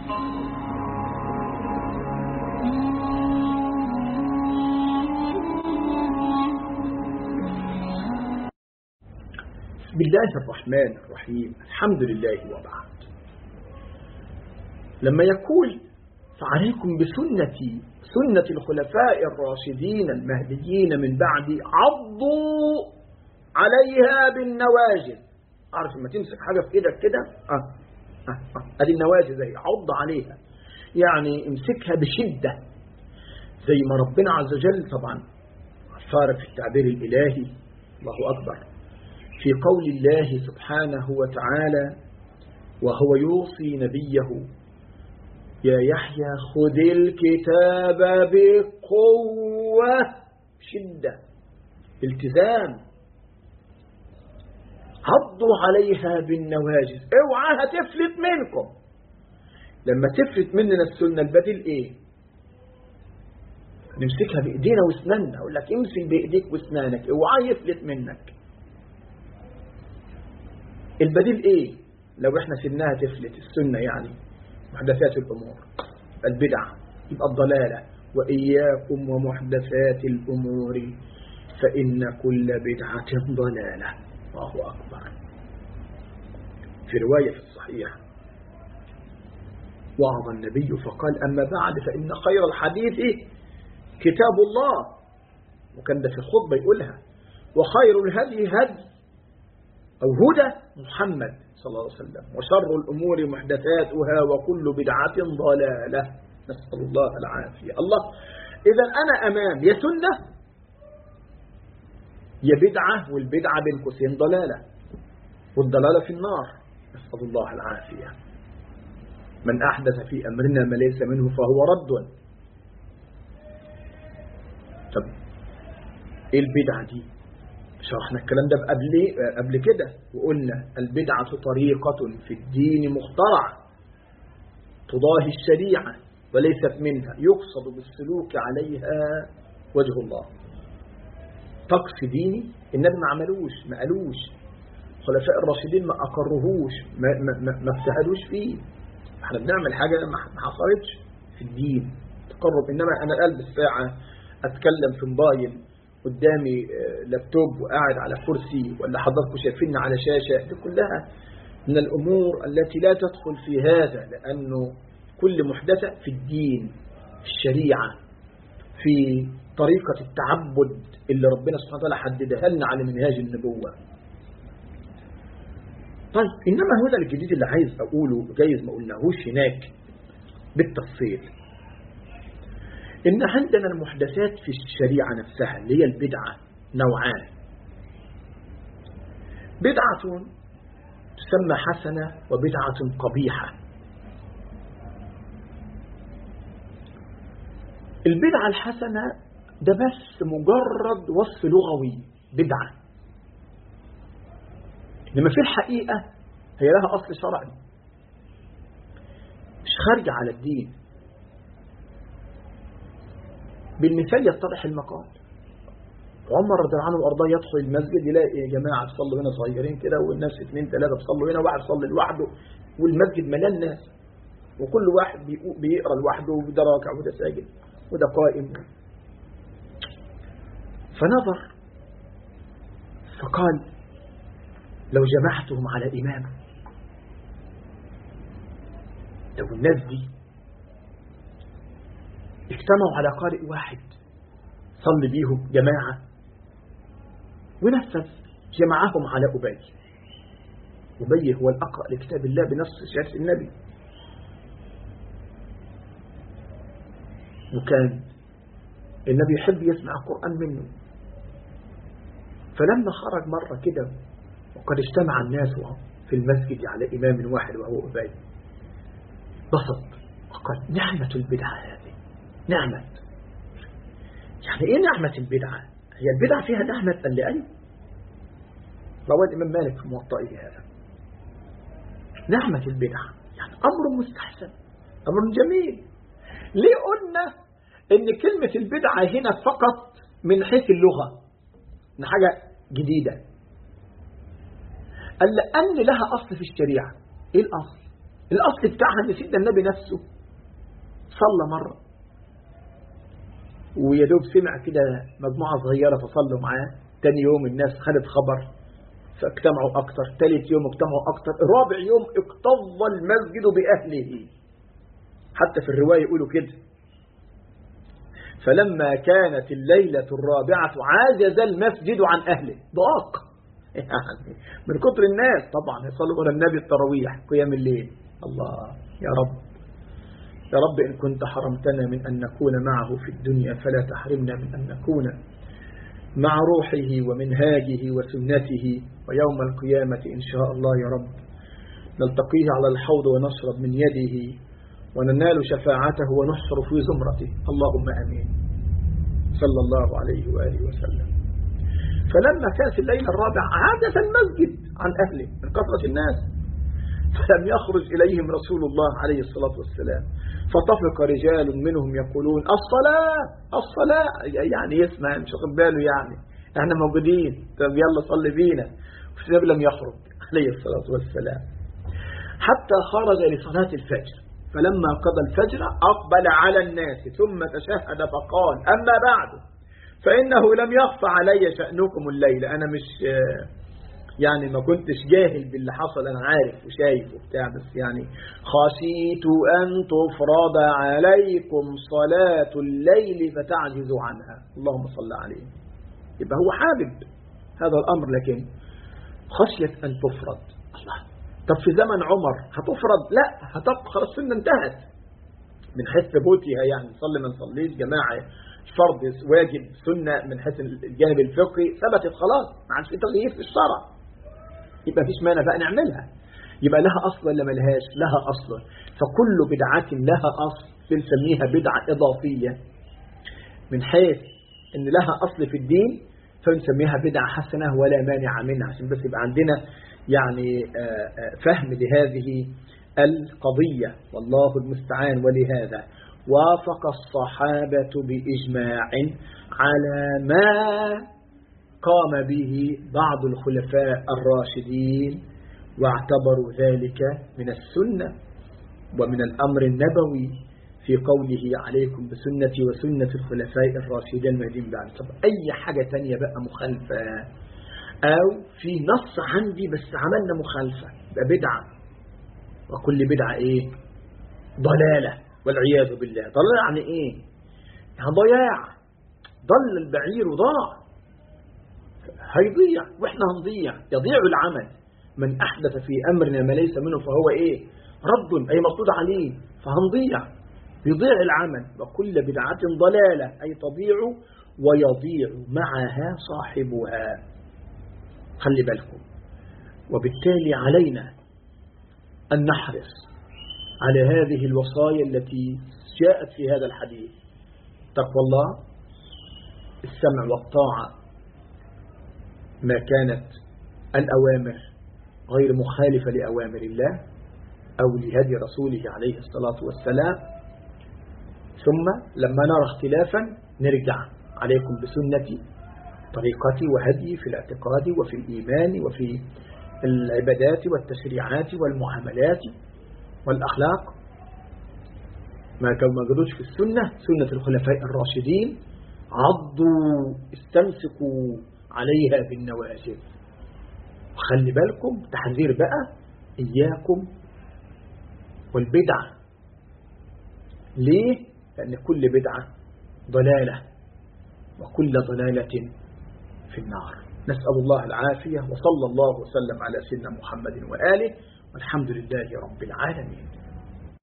بسم الله الرحمن الرحيم الحمد لله وبعد لما يقول فعليكم بسنتي سنة الخلفاء الراشدين المهديين من بعدي عضوا عليها بالنواجذ عارف لما تمسك حاجة في ايدك كده اه اه اه ادي النواجذ زي عض عليها يعني امسكها بشدة زي ما ربنا عز وجل طبعا صار في التعبير الإلهي الله أكبر في قول الله سبحانه وتعالى وهو يوصي نبيه يا يحيى خذ الكتاب بقوة شدة التزام عضوا عليها بالنواجز اوعاها تفلت منكم لما تفلت مننا السنة البديل ايه نمسكها بايدينا واسناننا اقول لك امسك بايديك واسنانك اوعى يفلت منك البديل ايه لو احنا سبناها تفلت السنة يعني محدثات الامور البدع يبقى الضلالة واياكم ومحدثات الامور فان كل بدعة ضلالة الله اكبر في رواية في الصحيح وعظ النبي فقال أما بعد فإن خير الحديث كتاب الله وكان ده في الخطبة يقولها وخير الهدي هدي أو هدى محمد صلى الله عليه وسلم وشر الأمور محدثاتها وكل بدعة ضلالة نسأل الله العافية الله إذا أنا أمام يا سنة يا بدعة والبدعة بين قوسين ضلالة والضلالة في النار نسأل الله العافية من أحدث في أمرنا ما ليس منه فهو رد طب إيه البدعة دي شرحنا الكلام ده قبل قبل كده وقلنا البدعة طريقة في الدين مخترعة تضاهي الشريعة وليست منها يقصد بالسلوك عليها وجه الله طقس ديني النبي ما عملوش ما قالوش خلفاء الراشدين ما أقرهوش ما, ما, ما, ما اجتهدوش فيه احنا بنعمل حاجة ما حصلتش في الدين تقرب إنما أنا ألبس ساعة أتكلم في موبايل قدامي لابتوب وقاعد على كرسي ولا حضراتكم شايفيني على شاشة دي كلها من الأمور التي لا تدخل في هذا لأنه كل محدثة في الدين في الشريعة في طريقة التعبد اللي ربنا سبحانه وتعالى حددها لنا على منهاج النبوة طيب إنما هذا الجديد اللي عايز أقوله جايز ما قلناهوش هناك بالتفصيل إن عندنا المحدثات في الشريعة نفسها اللي هي البدعة نوعان بدعة تسمى حسنة وبدعة قبيحة البدعة الحسنة ده بس مجرد وصف لغوي بدعة إنما في الحقيقة هي لها أصل شرعي مش خارجة على الدين بالمثال يتضح المقال عمر رضي الله عنه وارضاه يدخل المسجد يلاقي يا جماعه بيصلوا هنا صغيرين كده والناس اثنين ثلاثه بيصلوا هنا واحد صلي لوحده والمسجد مليان ناس وكل واحد بيقرا لوحده وده راكع وده ساجد وده قائم فنظر فقال لو جمعتهم على إمام لو الناس دي اجتمعوا على قارئ واحد صلي بيهم جماعة ونفذ جمعهم على أبي أبي هو الأقرأ لكتاب الله بنص شهادة النبي وكان النبي يحب يسمع القرآن منه فلما خرج مرة كده وقد اجتمع الناس في المسجد على إمام واحد وهو أبي بسط وقال نعمة البدعة هذه نعمة يعني إيه نعمة البدعة هي البدعة فيها نعمة قال لي أيوه رواه الإمام مالك في موطئه هذا نعمة البدعة يعني أمر مستحسن أمر جميل ليه قلنا إن كلمة البدعة هنا فقط من حيث اللغة إن حاجة جديدة قال لأن لها أصل في الشريعة إيه الأصل الأصل بتاعها أن سيدنا النبي نفسه صلى مرة ويدوب سمع كده مجموعة صغيرة فصلوا معاه تاني يوم الناس خدت خبر فاجتمعوا أكتر ثالث يوم اجتمعوا أكتر رابع يوم اكتظ المسجد بأهله حتى في الرواية يقولوا كده فلما كانت الليلة الرابعة عاجز المسجد عن أهله ضاق يعني من كتر الناس طبعا يصلوا على النبي التراويح قيام الليل الله يا رب يا رب إن كنت حرمتنا من أن نكون معه في الدنيا فلا تحرمنا من أن نكون مع روحه ومنهاجه وسنته ويوم القيامة إن شاء الله يا رب نلتقيه على الحوض ونشرب من يده وننال شفاعته ونحشر في زمرته اللهم أمين صلى الله عليه وآله وسلم فلما كانت الليلة الرابعة عادة المسجد عن أهله من كثرة الناس فلم يخرج إليهم رسول الله عليه الصلاة والسلام فطفق رجال منهم يقولون الصلاة الصلاة يعني يسمع مش واخد باله يعني احنا موجودين طب يلا صلي بينا والنبي لم يخرج عليه الصلاة والسلام حتى خرج لصلاة الفجر فلما قضى الفجر أقبل على الناس ثم تشهد فقال أما بعد فإنه لم يخفى علي شأنكم الليلة أنا مش يعني ما كنتش جاهل باللي حصل أنا عارف وشايف وبتاع بس يعني خشيت أن تفرض عليكم صلاة الليل فتعجزوا عنها اللهم صل عليه يبقى هو حابب هذا الأمر لكن خشية أن تفرض الله طب في زمن عمر هتفرض لا هتبقى خلاص السنة انتهت من حيث ثبوتها يعني نصلي ما نصليش جماعة فرض واجب سنة من حيث الجانب الفقهي ثبتت خلاص ما عادش في تغيير في الشرع يبقى فيش مانع بقى نعملها يبقى لها أصل ولا ملهاش لها أصل فكل بدعة لها أصل بنسميها بدعة إضافية من حيث إن لها أصل في الدين فنسميها بدعة حسنة ولا مانع منها عشان بس يبقى عندنا يعني فهم لهذه القضية والله المستعان ولهذا وافق الصحابة بإجماع على ما قام به بعض الخلفاء الراشدين واعتبروا ذلك من السنة ومن الأمر النبوي في قوله عليكم بسنتي وسنة الخلفاء الراشدين المهديين بعد طب أي حاجة تانية بقى مخالفة أو في نص عندي بس عملنا مخالفة يبقى بدعة وكل بدعة إيه ضلالة والعياذ بالله ضلالة يعني إيه يعني ضياع ضل البعير وضاع هيضيع وإحنا هنضيع يضيع العمل من أحدث في أمرنا ما ليس منه فهو إيه رد أي مردود عليه فهنضيع يضيع العمل وكل بدعة ضلالة أي تضيع ويضيع معها صاحبها خلي بالكم وبالتالي علينا أن نحرص على هذه الوصايا التي جاءت في هذا الحديث تقوى الله السمع والطاعة ما كانت الأوامر غير مخالفة لأوامر الله أو لهدي رسوله عليه الصلاة والسلام ثم لما نرى اختلافا نرجع عليكم بسنتي طريقتي وهدي في الاعتقاد وفي الإيمان وفي العبادات والتشريعات والمعاملات والأخلاق ما كان موجودش في السنة سنة الخلفاء الراشدين عضوا استمسكوا عليها بالنواجذ وخلي بالكم تحذير بقى إياكم والبدعة ليه؟ لأن كل بدعة ضلالة وكل ضلالة في النار نسأل الله العافية وصلى الله وسلم على سيدنا محمد وآله والحمد لله رب العالمين